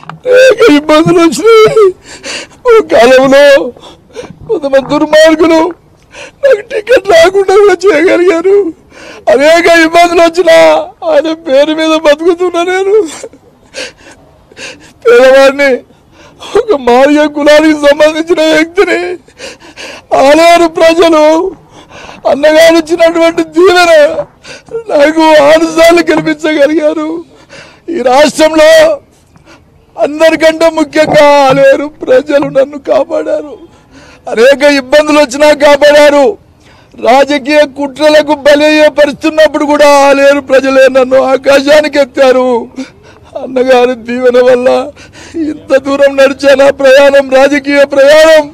అనేక ఇబ్బందులు వచ్చినాయి ఓ కాలంలో కొంతమంది దుర్మార్గులు నాకు టికెట్ రాకుండా కూడా చేయగలిగారు అనేక ఇబ్బందులు వచ్చినా ఆయన పేరు మీద బతుకుతున్నా నేను పేదవాడిని ఒక మార్య కులానికి సంబంధించిన వ్యక్తిని ఆలయాలు ప్రజలు అన్నగారు ఇచ్చినటువంటి దీవెన నాకు ఆనుసార్లు కల్పించగలిగారు ఈ రాష్ట్రంలో అందరికంటే ముఖ్యంగా ఆలేరు ప్రజలు నన్ను కాపాడారు అనేక ఇబ్బందులు వచ్చినా కాపాడారు రాజకీయ కుట్రలకు బలయ్యపరుస్తున్నప్పుడు కూడా ఆలేరు ప్రజలే నన్ను ఆకాశానికి ఎత్తారు అన్నగారి దీవెన వల్ల ఇంత దూరం నడిచాను ఆ ప్రయాణం రాజకీయ ప్రయాణం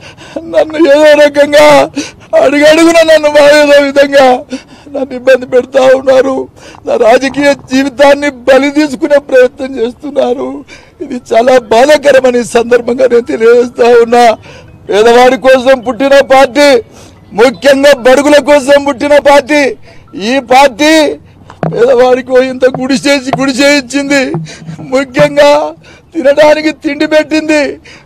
నన్ను ఏదో రకంగా అడుగడుగున నన్ను బాధేదో విధంగా నన్ను ఇబ్బంది పెడతా ఉన్నారు నా రాజకీయ జీవితాన్ని బలి తీసుకునే ప్రయత్నం చేస్తున్నారు ఇది చాలా బాధాకరమని ఈ సందర్భంగా నేను తెలియజేస్తా ఉన్నా పేదవాడి కోసం పుట్టిన పార్టీ ముఖ్యంగా బడుగుల కోసం పుట్టిన పార్టీ ఈ పార్టీ పేదవాడికి ఇంత గుడి చేసి గుడి చేయించింది ముఖ్యంగా తినడానికి తిండి పెట్టింది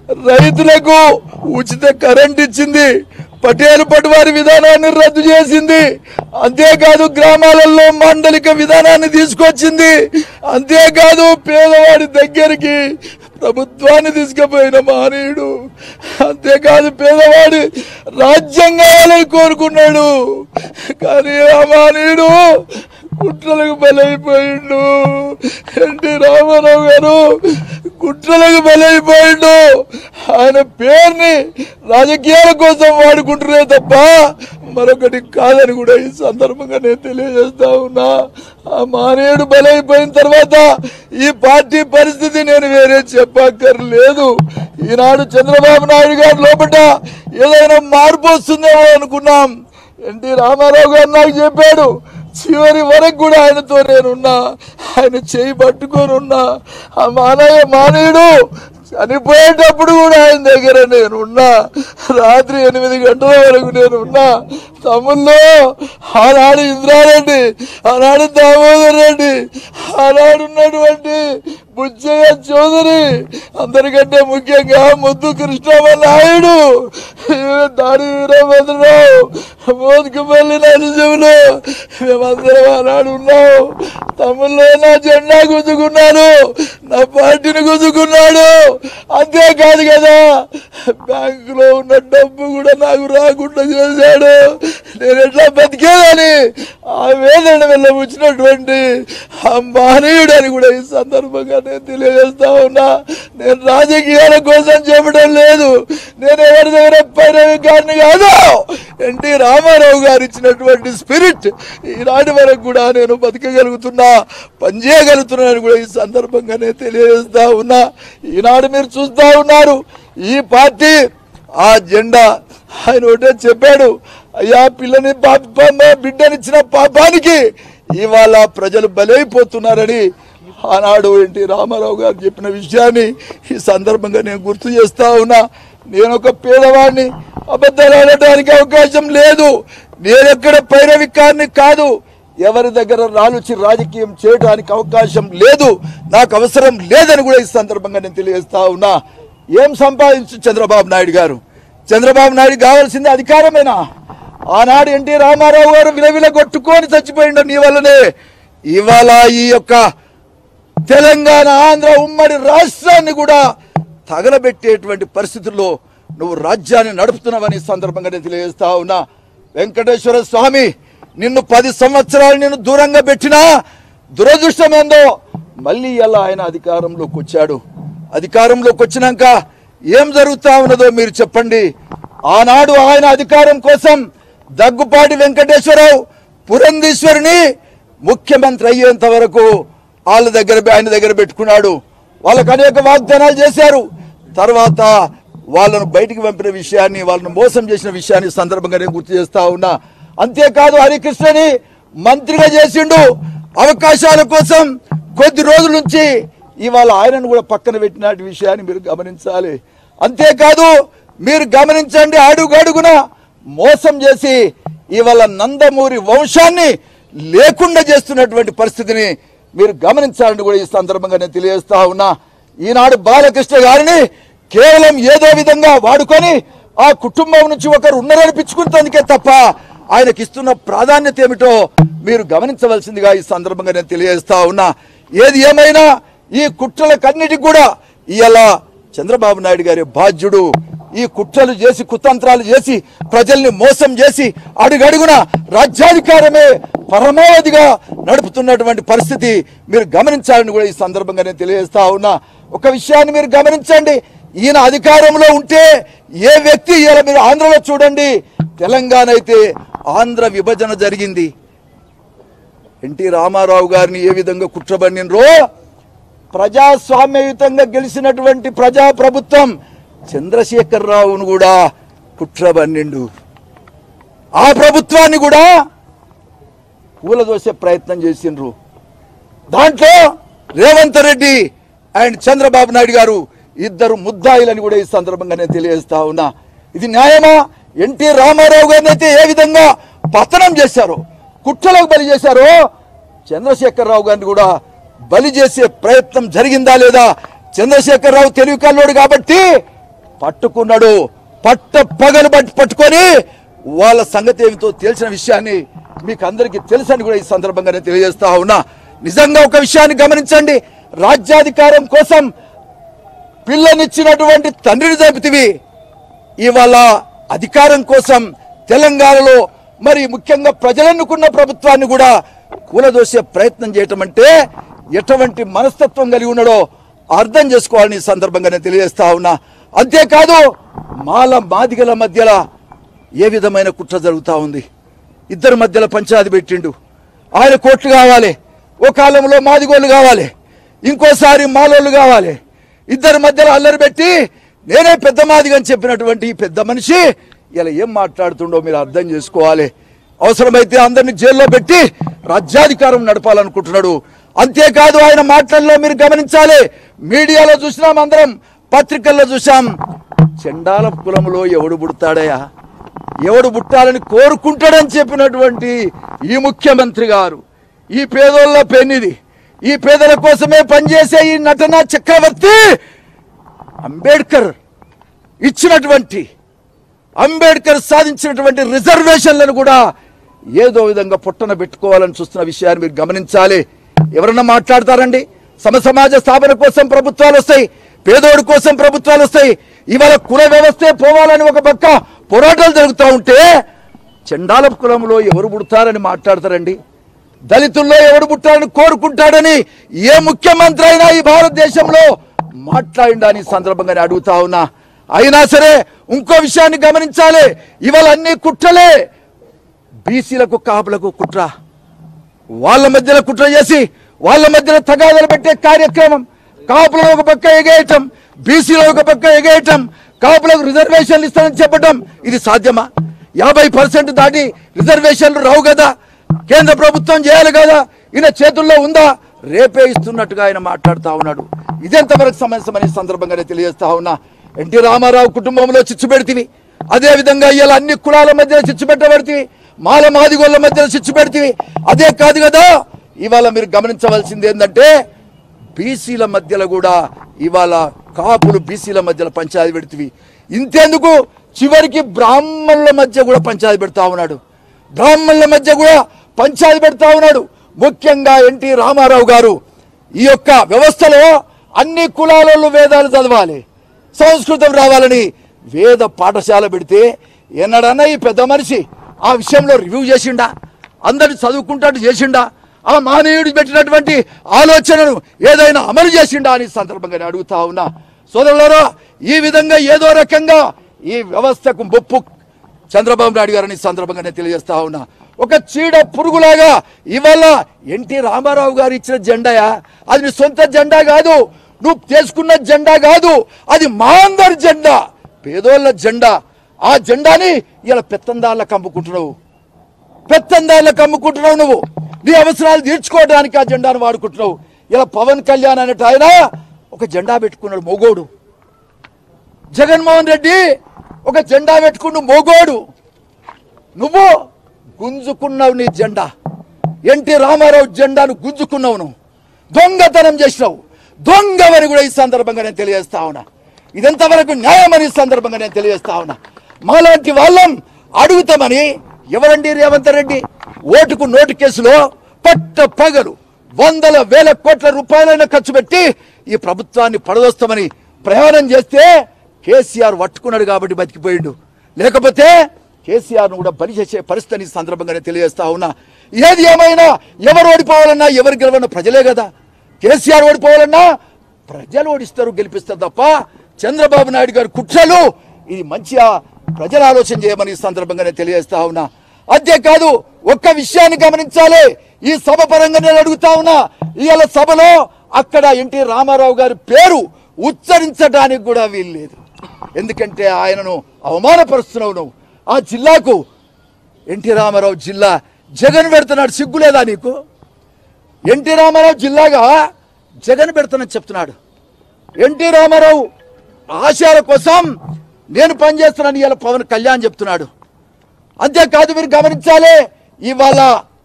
రైతులకు ఉచిత కరెంట్ ఇచ్చింది పటేలు పటువారి విధానాన్ని రద్దు చేసింది అంతేకాదు గ్రామాలలో మాండలిక విధానాన్ని తీసుకొచ్చింది అంతేకాదు పేదవాడి దగ్గరికి ప్రభుత్వాన్ని తీసుకుపోయిన మహనీయుడు అంతేకాదు పేదవాడి రాజ్యాంగాలని కోరుకున్నాడు కానీ ఆ మహనీయుడు కుట్రలకు బలైపోయిండు ఎన్టీ రామారావు గారు కుట్రలకు బలైపోయిండు ఆయన పేరుని రాజకీయాల కోసం వాడుకుంటున్నారే తప్ప మరొకటి కాదని కూడా ఈ సందర్భంగా నేను తెలియజేస్తా ఉన్నా ఆ మానేయుడు బలైపోయిన తర్వాత ఈ పార్టీ పరిస్థితి నేను వేరే చెప్పక్కర్లేదు ఈనాడు చంద్రబాబు నాయుడు గారి లోపల ఏదైనా మార్పు వస్తుందేమో అనుకున్నాం ఎన్టీ రామారావు గారు నాకు చెప్పాడు చివరి వరకు కూడా ఆయనతో నేనున్నా ఆయన చేయి పట్టుకొని ఉన్నా ఆ మానయ్య మానవుడు చనిపోయేటప్పుడు కూడా ఆయన దగ్గర నేనున్నా రాత్రి ఎనిమిది గంటల వరకు నేనున్నా తమ్ముళ్ళు ఆనాడు ఇంద్రారెడ్డి ఆనాడు దామోదర్ రెడ్డి ఆనాడు ఉన్నటువంటి బుజ్జయ్య చౌదరి అందరికంటే ముఖ్యంగా ముద్దు కృష్ణమ్మ నాయుడు దాడి వీరభద్రరావు మోదుకుపల్లి నరసింహులు మేమందరం ఆనాడు ఉన్నాం తమ్ముళ్ళు నా జెండా గుంజుకున్నాను నా పార్టీని గుంజుకున్నాడు అంతేకాదు కదా బ్యాంకులో ఉన్న డబ్బు కూడా నాకు రాకుండా చేశాడు నేను ఎట్లా బతికేదని ఆ వేదన వెళ్ళబుచ్చినటువంటి ఆ మానవుడు అని కూడా ఈ సందర్భంగా నేను తెలియజేస్తా ఉన్నా నేను రాజకీయాల కోసం చెప్పడం లేదు నేను ఎవరి దగ్గర పైరవికారిని కాదు ఎన్టీ రామారావు గారు ఇచ్చినటువంటి స్పిరిట్ ఈనాటి వరకు కూడా నేను బతకగలుగుతున్నా పనిచేయగలుగుతున్నాను కూడా ఈ సందర్భంగా నేను తెలియజేస్తా ఉన్నా ఈనాడు మీరు చూస్తా ఉన్నారు ఈ పార్టీ ఆ జెండా ఆయన ఒకటే చెప్పాడు అయ్యా పిల్లని పాప బిడ్డనిచ్చిన పాపానికి ఇవాళ ప్రజలు బలైపోతున్నారని ఆనాడు ఎన్టీ రామారావు గారు చెప్పిన విషయాన్ని ఈ సందర్భంగా నేను గుర్తు చేస్తా ఉన్నా నేను ఒక పేదవాడిని అబద్ధాలు ఆడటానికి అవకాశం లేదు నేనెక్కడ పైరవికాన్ని కాదు ఎవరి దగ్గర రాలుచి రాజకీయం చేయడానికి అవకాశం లేదు నాకు అవసరం లేదని కూడా ఈ సందర్భంగా నేను తెలియజేస్తా ఉన్నా ఏం సంపాదించు చంద్రబాబు నాయుడు గారు చంద్రబాబు నాయుడు కావాల్సింది అధికారమేనా ఆనాడు ఎన్టీ రామారావు గారు విలవిల కొట్టుకొని చచ్చిపోయిండు నీ వల్లనే ఇవాళ ఈ యొక్క తెలంగాణ ఆంధ్ర ఉమ్మడి రాష్ట్రాన్ని కూడా తగలబెట్టేటువంటి పరిస్థితుల్లో నువ్వు రాజ్యాన్ని నడుపుతున్నావని ఈ సందర్భంగా నేను తెలియజేస్తా ఉన్నా వెంకటేశ్వర స్వామి నిన్ను పది సంవత్సరాలు నిన్ను దూరంగా పెట్టినా దురదృష్టం ఏందో మళ్ళీ ఎలా ఆయన అధికారంలోకి వచ్చాడు అధికారంలోకి వచ్చినాక ఏం జరుగుతా ఉన్నదో మీరు చెప్పండి ఆనాడు ఆయన అధికారం కోసం దగ్గుపాటి వెంకటేశ్వరరావు పురంధీశ్వరిని ముఖ్యమంత్రి అయ్యేంత వరకు వాళ్ళ దగ్గర ఆయన దగ్గర పెట్టుకున్నాడు వాళ్ళకు అనేక వాగ్దానాలు చేశారు తర్వాత వాళ్ళను బయటికి పంపిన విషయాన్ని వాళ్ళను మోసం చేసిన విషయాన్ని ఈ సందర్భంగా నేను గుర్తు చేస్తా ఉన్నా అంతేకాదు హరికృష్ణని మంత్రిగా చేసిండు అవకాశాల కోసం కొద్ది రోజుల నుంచి ఇవాళ ఆయనను కూడా పక్కన పెట్టిన విషయాన్ని మీరు గమనించాలి అంతేకాదు మీరు గమనించండి అడుగడుగున మోసం చేసి ఇవాళ నందమూరి వంశాన్ని లేకుండా చేస్తున్నటువంటి పరిస్థితిని మీరు గమనించాలని కూడా ఈ సందర్భంగా నేను తెలియజేస్తా ఉన్నా ఈనాడు బాలకృష్ణ గారిని కేవలం ఏదో విధంగా వాడుకొని ఆ కుటుంబం నుంచి ఒకరు ఉన్నారనిపించుకుంటందుకే తప్ప ఆయనకి ఇస్తున్న ప్రాధాన్యత ఏమిటో మీరు గమనించవలసిందిగా ఈ సందర్భంగా నేను తెలియజేస్తా ఉన్నా ఏది ఏమైనా ఈ కుట్రలకన్నిటికి కూడా ఇవాళ చంద్రబాబు నాయుడు గారి బాధ్యుడు ఈ కుట్రలు చేసి కుతంత్రాలు చేసి ప్రజల్ని మోసం చేసి అడుగడుగున రాజ్యాధికారమే పరమావధిగా నడుపుతున్నటువంటి పరిస్థితి మీరు గమనించాలని కూడా ఈ సందర్భంగా నేను తెలియజేస్తా ఉన్నా ఒక విషయాన్ని మీరు గమనించండి ఈయన అధికారంలో ఉంటే ఏ వ్యక్తి ఇలా మీరు ఆంధ్రలో చూడండి తెలంగాణ అయితే ఆంధ్ర విభజన జరిగింది ఎన్టీ రామారావు గారిని ఏ విధంగా కుట్రబడినరో ప్రజాస్వామ్యయుతంగా గెలిచినటువంటి ప్రజా ప్రభుత్వం చంద్రశేఖర్ రావును కూడా కుట్రబన్నిండు ఆ ప్రభుత్వాన్ని కూడా కూలదోసే ప్రయత్నం చేసిండ్రు దాంట్లో రేవంత్ రెడ్డి అండ్ చంద్రబాబు నాయుడు గారు ఇద్దరు ముద్దాయిలని కూడా ఈ సందర్భంగా నేను తెలియజేస్తా ఉన్నా ఇది న్యాయమా ఎన్టీ రామారావు గారిని అయితే ఏ విధంగా పతనం చేశారో కుట్రలకు బలి చేశారో చంద్రశేఖరరావు గారిని కూడా బలి చేసే ప్రయత్నం జరిగిందా లేదా చంద్రశేఖరరావు తెలివి కల్లోడు కాబట్టి పట్టుకున్నాడు పట్ట పగలు పట్టు పట్టుకొని వాళ్ళ సంగతి ఏమిటో తెలిసిన విషయాన్ని మీకు అందరికీ తెలుసని కూడా ఈ సందర్భంగా నేను తెలియజేస్తా ఉన్నా నిజంగా ఒక విషయాన్ని గమనించండి రాజ్యాధికారం కోసం పిల్లనిచ్చినటువంటి తండ్రిని చంపితివి ఇవాళ అధికారం కోసం తెలంగాణలో మరి ముఖ్యంగా ప్రజలెన్నుకున్న ప్రభుత్వాన్ని కూడా కూలదోసే ప్రయత్నం చేయటం అంటే ఎటువంటి మనస్తత్వం కలిగి ఉన్నాడో అర్థం చేసుకోవాలని ఈ సందర్భంగా నేను తెలియజేస్తా ఉన్నా అంతేకాదు మాల మాదిగల మధ్యలో ఏ విధమైన కుట్ర జరుగుతూ ఉంది ఇద్దరి మధ్యలో పంచాయతీ పెట్టిండు ఆయన కోట్లు కావాలి ఓ కాలంలో మాదిగోళ్ళు కావాలి ఇంకోసారి మాలోళ్ళు కావాలి ఇద్దరి మధ్యలో అల్లరి పెట్టి నేనే పెద్ద మాదిగని చెప్పినటువంటి ఈ పెద్ద మనిషి ఇలా ఏం మాట్లాడుతుండో మీరు అర్థం చేసుకోవాలి అవసరమైతే అందరిని జైల్లో పెట్టి రాజ్యాధికారం నడపాలనుకుంటున్నాడు అంతేకాదు ఆయన మాటల్లో మీరు గమనించాలి మీడియాలో చూసినాం అందరం పత్రికల్లో చూసాం చెండాల కులంలో ఎవడు పుడతాడయా ఎవడు పుట్టాలని కోరుకుంటాడని చెప్పినటువంటి ఈ ముఖ్యమంత్రి గారు ఈ పేదోళ్ళ పెన్నిది ఈ పేదల కోసమే పనిచేసే ఈ నటన చక్రవర్తి అంబేద్కర్ ఇచ్చినటువంటి అంబేద్కర్ సాధించినటువంటి రిజర్వేషన్లను కూడా ఏదో విధంగా పుట్టన పెట్టుకోవాలని చూస్తున్న విషయాన్ని మీరు గమనించాలి ఎవరన్నా మాట్లాడతారండి సమ సమాజ స్థాపన కోసం ప్రభుత్వాలు వస్తాయి పేదోడి కోసం ప్రభుత్వాలు వస్తాయి ఇవాళ కుల వ్యవస్థే పోవాలని ఒక పక్క పోరాటాలు జరుగుతూ ఉంటే చండాల కులంలో ఎవరు పుడతారని మాట్లాడతారండి దళితుల్లో ఎవడు పుట్టాలని కోరుకుంటాడని ఏ ముఖ్యమంత్రి అయినా ఈ భారతదేశంలో మాట్లాడిండని సందర్భంగా నేను అడుగుతా ఉన్నా అయినా సరే ఇంకో విషయాన్ని గమనించాలి ఇవాళ అన్ని కుట్రలే బీసీలకు కాపులకు కుట్ర వాళ్ళ మధ్యలో కుట్ర చేసి వాళ్ళ మధ్యలో తగాదలు పెట్టే కార్యక్రమం కాపులను ఒక పక్క ఎగేయటం బీసీలో ఒక పక్క ఎగేయటం కాపులకు రిజర్వేషన్లు ఇస్తానని చెప్పటం ఇది సాధ్యమా యాభై పర్సెంట్ దాటి రిజర్వేషన్లు రావు కదా కేంద్ర ప్రభుత్వం చేయాలి కదా ఈయన చేతుల్లో ఉందా రేపే ఇస్తున్నట్టుగా ఆయన మాట్లాడుతా ఉన్నాడు ఇదెంతవరకు సమంజసమనే సందర్భంగా నేను తెలియజేస్తా ఉన్నా ఎన్టీ రామారావు కుటుంబంలో చిచ్చు పెడితివి అదే విధంగా ఇవాళ అన్ని కులాల మధ్య చిచ్చు పెట్టబడితివి మాల మాదిగోళ్ళ మధ్య చిచ్చు పెడితివి అదే కాదు కదా ఇవాళ మీరు గమనించవలసింది ఏంటంటే బీసీల మధ్యలో కూడా ఇవాళ కాపులు బీసీల మధ్యలో పంచాయతీ పెడుతుంది ఇంతెందుకు చివరికి బ్రాహ్మణుల మధ్య కూడా పంచాయతీ పెడతా ఉన్నాడు బ్రాహ్మణుల మధ్య కూడా పంచాయతీ పెడతా ఉన్నాడు ముఖ్యంగా ఎన్టీ రామారావు గారు ఈ యొక్క వ్యవస్థలో అన్ని కులాలలో వేదాలు చదవాలి సంస్కృతం రావాలని వేద పాఠశాల పెడితే ఎన్నడన్నా ఈ పెద్ద మనిషి ఆ విషయంలో రివ్యూ చేసిండా అందరిని చదువుకుంటాడు చేసిండా ఆ మానవుడు పెట్టినటువంటి ఆలోచనను ఏదైనా అమలు చేసిండా అని సందర్భంగా నేను అడుగుతా ఉన్నా సోదరులారా ఈ విధంగా ఏదో రకంగా ఈ వ్యవస్థకు ముప్పు చంద్రబాబు నాయుడు గారిని ఈ సందర్భంగా నేను తెలియజేస్తా ఉన్నా ఒక చీడ పురుగులాగా ఇవాళ ఎన్టీ రామారావు గారు ఇచ్చిన జెండాయా అది నీ సొంత జెండా కాదు నువ్వు చేసుకున్న జెండా కాదు అది మా అందరి జెండా పేదోళ్ళ జెండా ఆ జెండాని ఇలా పెత్తందాళ్ళకి అమ్ముకుంటున్నావు పెత్తందాళ్ళకి అమ్ముకుంటున్నావు నువ్వు నీ అవసరాలు తీర్చుకోవడానికి ఆ జెండాను వాడుకుంటున్నావు ఇలా పవన్ కళ్యాణ్ అనేట ఆయన ఒక జెండా పెట్టుకున్నాడు మొగోడు జగన్మోహన్ రెడ్డి ఒక జెండా పెట్టుకున్న మోగోడు నువ్వు గుంజుకున్నావు నీ జెండా ఎన్టీ రామారావు జెండాను గుంజుకున్నావు నువ్వు దొంగతనం చేసినావు దొంగవని కూడా ఈ సందర్భంగా నేను తెలియజేస్తా ఉన్నా ఇదంతవరకు న్యాయమని ఈ సందర్భంగా నేను తెలియజేస్తా ఉన్నా మాలాంటి వాళ్ళం అడుగుతామని ఎవరండి రేవంత్ రెడ్డి ఓటుకు నోటు కేసులో పట్ట పగలు వందల వేల కోట్ల రూపాయలైనా ఖర్చు పెట్టి ఈ ప్రభుత్వాన్ని పడదోస్తామని ప్రయాణం చేస్తే కేసీఆర్ పట్టుకున్నాడు కాబట్టి బతికిపోయిండు లేకపోతే కేసీఆర్ ను కూడా బలి చేసే పరిస్థితిని ఈ సందర్భంగానే తెలియజేస్తా ఉన్నా ఏది ఏమైనా ఎవరు ఓడిపోవాలన్నా ఎవరు గెలవన్నా ప్రజలే కదా కేసీఆర్ ఓడిపోవాలన్నా ప్రజలు ఓడిస్తారు గెలిపిస్తారు తప్ప చంద్రబాబు నాయుడు గారి కుట్రలు ఇది మంచిగా ప్రజలు ఆలోచన చేయమని ఈ సందర్భంగానే తెలియజేస్తా ఉన్నా అంతేకాదు ఒక్క విషయాన్ని గమనించాలి ఈ సభ పరంగా నేను అడుగుతా ఉన్నా ఇవాళ సభలో అక్కడ ఎన్టీ రామారావు గారి పేరు ఉచ్చరించడానికి కూడా వీల్లేదు ఎందుకంటే ఆయనను అవమానపరుస్తున్నావు నువ్వు ఆ జిల్లాకు ఎన్టీ రామారావు జిల్లా జగన్ పెడుతున్నాడు సిగ్గులేదా నీకు ఎన్టీ రామారావు జిల్లాగా జగన్ పెడుతున్నని చెప్తున్నాడు ఎన్టీ రామారావు ఆశయాల కోసం నేను పనిచేస్తున్నాను ఇవాళ పవన్ కళ్యాణ్ చెప్తున్నాడు అంతేకాదు మీరు గమనించాలి ఇవాళ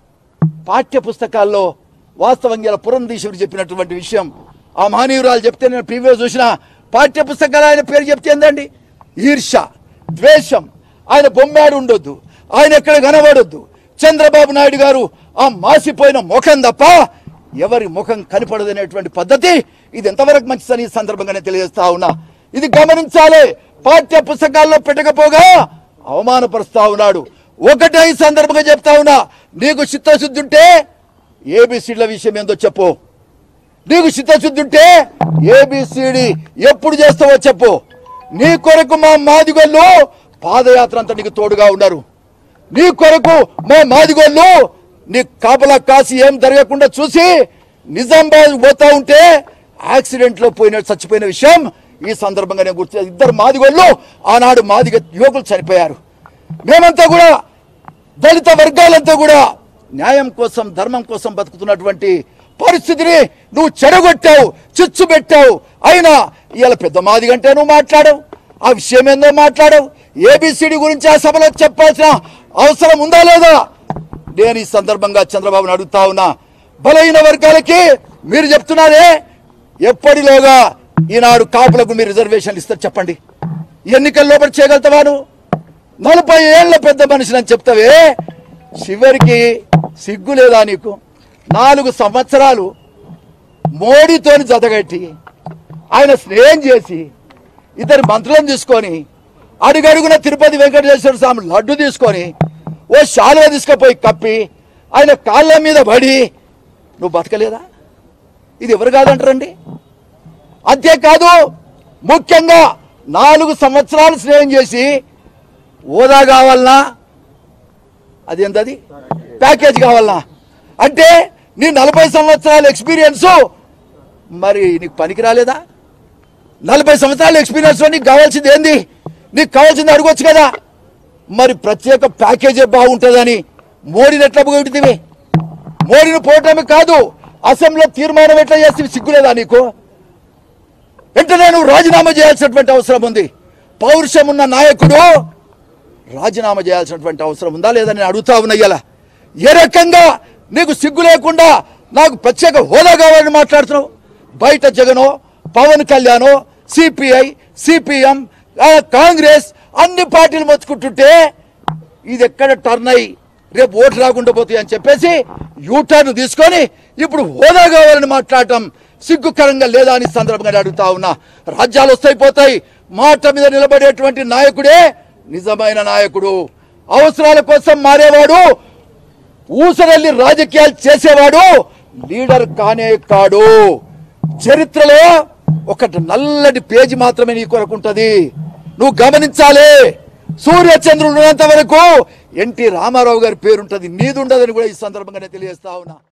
పాఠ్య పుస్తకాల్లో వాస్తవంగా ఇలా పురంధీశ్వరుడు చెప్పినటువంటి విషయం ఆ మహనీయురాలు చెప్తే నేను ప్రీవియస్ చూసిన పాఠ్య పుస్తకాలు ఆయన పేరు చెప్తే ఏందండి ఈర్ష ద్వేషం ఆయన బొమ్మాడు ఉండొద్దు ఆయన ఎక్కడ కనబడొద్దు చంద్రబాబు నాయుడు గారు ఆ మాసిపోయిన ముఖం తప్ప ఎవరి ముఖం కనపడదనేటువంటి పద్ధతి ఇది ఎంతవరకు మంచిదని ఈ సందర్భంగానే తెలియజేస్తా ఉన్నా ఇది గమనించాలి పాఠ్య పుస్తకాల్లో పెట్టకపోగా అవమానపరుస్తా ఉన్నాడు ఒకటే ఈ సందర్భంగా చెప్తా ఉన్నా నీకు చిత్తశుద్ధి ఉంటే ఏబిసిడ్ల విషయం ఏందో చెప్పు నీకు చిత్తశుద్ధి ఉంటే ఏబిసిడి ఎప్పుడు చేస్తావో చెప్పు నీ కొరకు మా మాదిగోళ్ళు పాదయాత్ర అంతా నీకు తోడుగా ఉన్నారు నీ కొరకు మా మాదిగోళ్ళు నీ కాపలా కాసి ఏం జరగకుండా చూసి నిజామాబాద్ పోతా ఉంటే యాక్సిడెంట్ లో పోయిన చచ్చిపోయిన విషయం ఈ సందర్భంగా నేను గుర్తు ఇద్దరు మాదిగోళ్ళు ఆనాడు మాదిగ యువకులు చనిపోయారు మేమంతా కూడా దళిత వర్గాలంతా కూడా న్యాయం కోసం ధర్మం కోసం బతుకుతున్నటువంటి పరిస్థితిని నువ్వు చెడగొట్టావు చిచ్చు పెట్టావు అయినా ఇవాళ పెద్ద మాదిగంటే నువ్వు మాట్లాడవు ఆ విషయం ఏందో మాట్లాడవు ఏబిసిడి గురించి ఆ సభలో చెప్పాల్సిన అవసరం ఉందా లేదా నేను ఈ సందర్భంగా చంద్రబాబును అడుగుతా ఉన్నా బలహీన వర్గాలకి మీరు చెప్తున్నారే ఎప్పటిలోగా ఈనాడు కాపులకు మీరు రిజర్వేషన్లు ఇస్తారు చెప్పండి ఎన్నికల లోపల చేయగలుగుతావా నువ్వు నలభై ఏళ్ల పెద్ద మనిషిని అని చెప్తావే చివరికి సిగ్గు లేదా నీకు నాలుగు సంవత్సరాలు మోడీతోని జతగట్టి ఆయన స్నేహం చేసి ఇద్దరు మంత్రులను తీసుకొని అడుగడుగున తిరుపతి వెంకటేశ్వర స్వామి లడ్డు తీసుకొని ఓ శాలువ తీసుకుపోయి కప్పి ఆయన కాళ్ళ మీద పడి నువ్వు బతకలేదా ఇది ఎవరు కాదంటారండి అంతేకాదు ముఖ్యంగా నాలుగు సంవత్సరాలు స్నేహం చేసి హోదా కావాలనా అదేంటది ప్యాకేజ్ కావాలనా అంటే నీ నలభై సంవత్సరాల ఎక్స్పీరియన్స్ మరి నీకు పనికి రాలేదా నలభై సంవత్సరాల ఎక్స్పీరియన్స్ నీకు కావాల్సింది ఏంది నీకు కావాల్సింది అడగొచ్చు కదా మరి ప్రత్యేక ప్యాకేజే బాగుంటుందని మోడీని ఎట్లా పోగొట్టివి మోడీని పోవటమే కాదు అసెంబ్లీలో తీర్మానం ఎట్లా చేస్తే సిగ్గులేదా నీకు వెంటనే నువ్వు రాజీనామా చేయాల్సినటువంటి అవసరం ఉంది పౌరుషం ఉన్న నాయకుడు రాజీనామా చేయాల్సినటువంటి అవసరం ఉందా లేదా నేను అడుగుతా ఉన్నా ఇయ్యాల ఏ రకంగా నీకు సిగ్గు లేకుండా నాకు ప్రత్యేక హోదా కావాలని మాట్లాడుతున్నావు బయట జగనో పవన్ కళ్యాణో సిపిఐ సిపిఎం కాంగ్రెస్ అన్ని పార్టీలు మొత్తుకుంటుంటే ఇది ఎక్కడ టర్న్ అయ్యి రేపు ఓటు రాకుండా పోతాయి అని చెప్పేసి యూటర్న్ తీసుకొని ఇప్పుడు హోదా కావాలని మాట్లాడటం సిగ్గుకరంగా లేదా అని సందర్భంగా అడుగుతా ఉన్నా రాజ్యాలు వస్తాయి పోతాయి మాట మీద నిలబడేటువంటి నాయకుడే నిజమైన నాయకుడు అవసరాల కోసం మారేవాడు ఊసరల్లి రాజకీయాలు చేసేవాడు లీడర్ కానే కాడు చరిత్రలో ఒక నల్లటి పేజీ మాత్రమే నీ కొరకు ఉంటది నువ్వు గమనించాలి సూర్యచంద్రులు ఉన్నంత వరకు ఎన్టీ రామారావు గారి పేరుంటది నీదుండదని కూడా ఈ సందర్భంగా నేను తెలియజేస్తా ఉన్నా